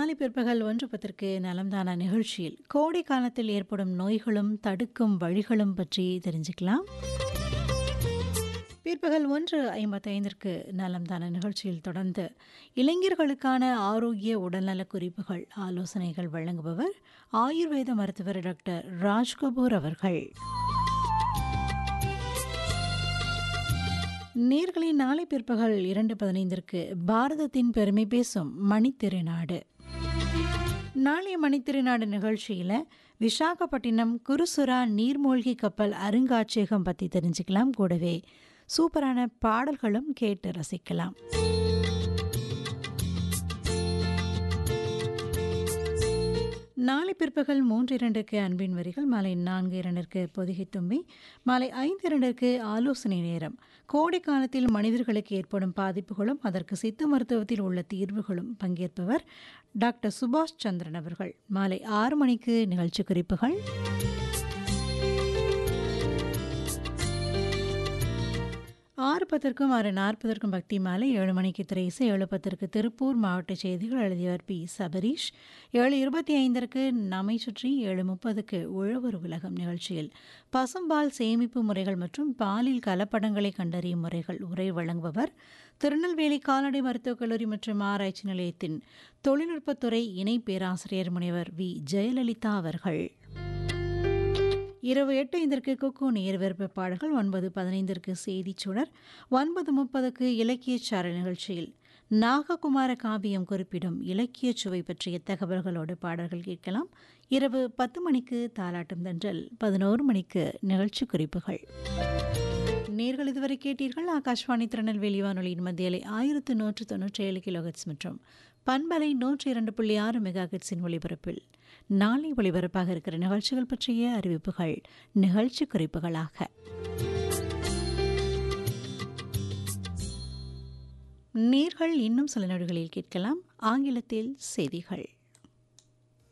நாளை பிற்பகல் ஒன்று பத்திற்கு நலம்தானா நிகழ்ச்சியில் கோடை காலத்தில் ஏற்படும் நோய்களும் தடுக்கும் வழிகளும் பற்றி தெரிஞ்சுக்கலாம் பிற்பகல் ஒன்று ஐம்பத்தைந்திற்கு நலம்தான நிகழ்ச்சியில் தொடர்ந்து இளைஞர்களுக்கான ஆரோக்கிய உடல்நல குறிப்புகள் ஆலோசனைகள் வழங்குபவர் ஆயுர்வேத மருத்துவர் டாக்டர் ராஜ்கபூர் அவர்கள் நேர்களை நாளை பிற்பகல் இரண்டு பதினைந்திற்கு பாரதத்தின் பெருமை பேசும் மணித்திருநாடு நாளைய மணித்திருநாடு நிகழ்ச்சியில் விசாகப்பட்டினம் குருசுரா நீர்மூழ்கி கப்பல் அருங்காட்சியகம் பற்றி தெரிஞ்சுக்கலாம் கூடவே சூப்பரான பாடல்களும் கேட்டு ரசிக்கலாம் நாளை பிற்பகல் மூன்று இரண்டுக்கு அன்பின் வரிகள் மாலை நான்கு இரண்டிற்கு பொதிகை தும்பி மாலை ஐந்து இரண்டிற்கு ஆலோசனை நேரம் கோடை காலத்தில் மனிதர்களுக்கு ஏற்படும் பாதிப்புகளும் அதற்கு சித்த மருத்துவத்தில் உள்ள தீர்வுகளும் பங்கேற்பவர் டாக்டர் சுபாஷ் சந்திரன் அவர்கள் மாலை ஆறு மணிக்கு நிகழ்ச்சி குறிப்புகள் ஆறு பத்திற்கும் ஆறு நாற்பதற்கும் பக்தி மாலை ஏழு மணிக்கு திரைசை ஏழு பத்திற்கு திருப்பூர் மாவட்ட செய்திகள் எழுதியவர் பி சபரீஷ் ஏழு இருபத்தி ஐந்திற்கு நம்மை சுற்றி ஏழு முப்பதுக்கு உழவர் உலகம் நிகழ்ச்சியில் பசும்பால் சேமிப்பு முறைகள் மற்றும் பாலில் கலப்படங்களை கண்டறியும் முறைகள் உரை வழங்குபவர் திருநெல்வேலி கால்நடை மருத்துவக் கல்லூரி மற்றும் ஆராய்ச்சி நிலையத்தின் தொழில்நுட்பத்துறை இணை பேராசிரியர் முனைவர் வி ஜெயலலிதா அவர்கள் இரவு எட்டு ஐந்திற்கு குக்கு நேர்விருப்ப பாடல்கள் ஒன்பது பதினைந்திற்கு செய்திச் சுடர் ஒன்பது முப்பதுக்கு இலக்கிய சார நிகழ்ச்சியில் நாககுமார காவியம் குறிப்பிடும் இலக்கிய சுவை பற்றிய தகவல்களோடு பாடல்கள் கேட்கலாம் இரவு பத்து மணிக்கு தாலாட்டும் தன்றல் பதினோரு மணிக்கு நிகழ்ச்சி குறிப்புகள் நேர்கள் இதுவரை கேட்டீர்கள் ஆகாஷ்வாணி திருநெல்வேலி வானொலியின் மத்தியலை ஆயிரத்து நூற்று தொன்னூற்றி ஏழு கிலோஹெட்ஸ் மற்றும் பண்பலை நூற்றி இரண்டு புள்ளி ஆறு மெகா ஹெட்ஸின் ஒளிபரப்பில் நாளை ஒளிபரப்பாக இருக்கிற நிகழ்ச்சிகள் பற்றிய அறிவிப்புகள் நிகழ்ச்சி குறிப்புகளாக நேர்கள் இன்னும் சில நொடிகளில் கேட்கலாம் ஆங்கிலத்தில் செய்திகள்